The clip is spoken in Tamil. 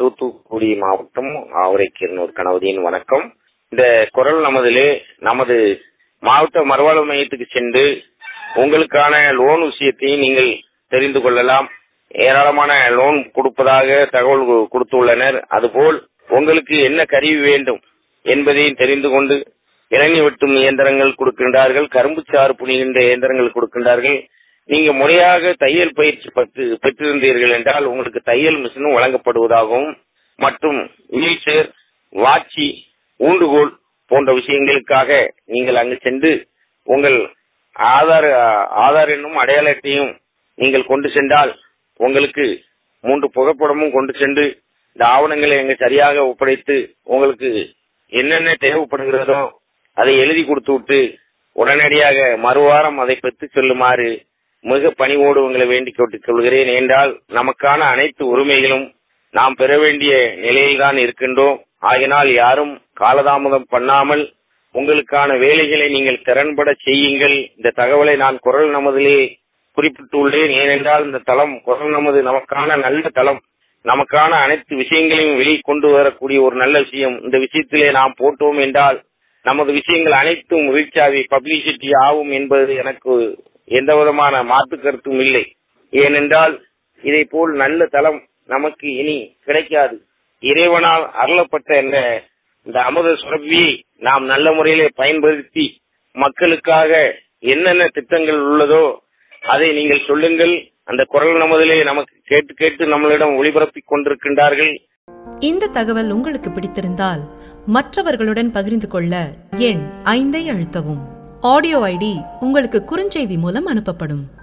தூத்துக்குடி மாவட்டம் ஆவரைக்கீரனூர் கணவதியின் வணக்கம் இந்த குரல் நமதிலே நமது மாவட்ட மறுவாழ்வு மையத்துக்கு சென்று உங்களுக்கான லோன் விஷயத்தை நீங்கள் தெரிந்து கொள்ளலாம் ஏராளமான லோன் கொடுப்பதாக தகவல் கு- கொடுத்துள்ளனர் அதுபோல் உங்களுக்கு என்ன கருவி வேண்டும் என்பதையும் தெரிந்து கொண்டு இளநீ வெட்டும் இயந்திரங்கள் கொடுக்கின்றார்கள் கரும்பு சாறு புனிகின்ற இயந்திரங்கள் கொடுக்கின்றார்கள் நீங்க முறையாக தையல் பயிற்சி பற்று பெற்றிருந்தீர்கள் என்றால் உங்களுக்கு தையல் மிஷினும் வழங்கப்படுவதாகவும் மற்றும் வீல் சேர் வாட்சி ஊண்டுகோல் போன்ற விஷயங்களுக்காக நீங்கள் அங்கு சென்று உங்கள் ஆதார் ஆதார் என்னும் அடையாள அட்டையும் நீங்கள் கொண்டு சென்றால் உங்களுக்கு மூன்று புகைப்படமும் கொண்டு சென்று இந்த ஆவணங்களை அங்கு சரியாக ஒப்படைத்து உங்களுக்கு என்னென்ன தேவைப்படுகிறதோ அதை எழுதி கொடுத்து விட்டு உடனடியாக மறுவாரம் அதை பெற்றுச் செல்லுமாறு மிக பணிவோடு உங்களை வேண்டிக் கேட்டுக் கொள்கிறேன் என்றால் நமக்கான அனைத்து உரிமைகளும் நாம் பெற வேண்டிய நிலையில்தான் இருக்கின்றோம் ஆகினால் யாரும் காலதாமதம் பண்ணாமல் உங்களுக்கான வேலைகளை நீங்கள் திறன்பட செய்யுங்கள் இந்த தகவலை நான் குரல் நமதிலே குறிப்பிட்டுள்ளேன் ஏனென்றால் இந்த தளம் குரல் நமது நமக்கான நல்ல தளம் நமக்கான அனைத்து விஷயங்களையும் வெளியே கொண்டு வரக்கூடிய ஒரு நல்ல விஷயம் இந்த விஷயத்திலே நாம் போட்டோம் என்றால் நமது விஷயங்கள் அனைத்தும் ரீச்சாகி பப்ளிசிட்டி ஆகும் என்பது எனக்கு எந்த விதமான மாற்று கருத்தும் இல்லை ஏனென்றால் இதை போல் நல்ல தளம் நமக்கு இனி கிடைக்காது இறைவனால் அருளப்பட்ட இந்த இந்த அமுத சுரபியை நாம் நல்ல முறையிலே பயன்படுத்தி மக்களுக்காக என்னென்ன திட்டங்கள் உள்ளதோ அதை நீங்கள் சொல்லுங்கள் அந்த குரல் நமதிலே நமக்கு கேட்டு கேட்டு நம்மளிடம் ஒளிபரப்பிக் கொண்டிருக்கின்றார்கள் இந்த தகவல் உங்களுக்கு பிடித்திருந்தால் மற்றவர்களுடன் பகிர்ந்து கொள்ள எண் ஐந்தை அழுத்தவும் ஆடியோ ஐடி உங்களுக்கு குறுஞ்செய்தி மூலம் அனுப்பப்படும்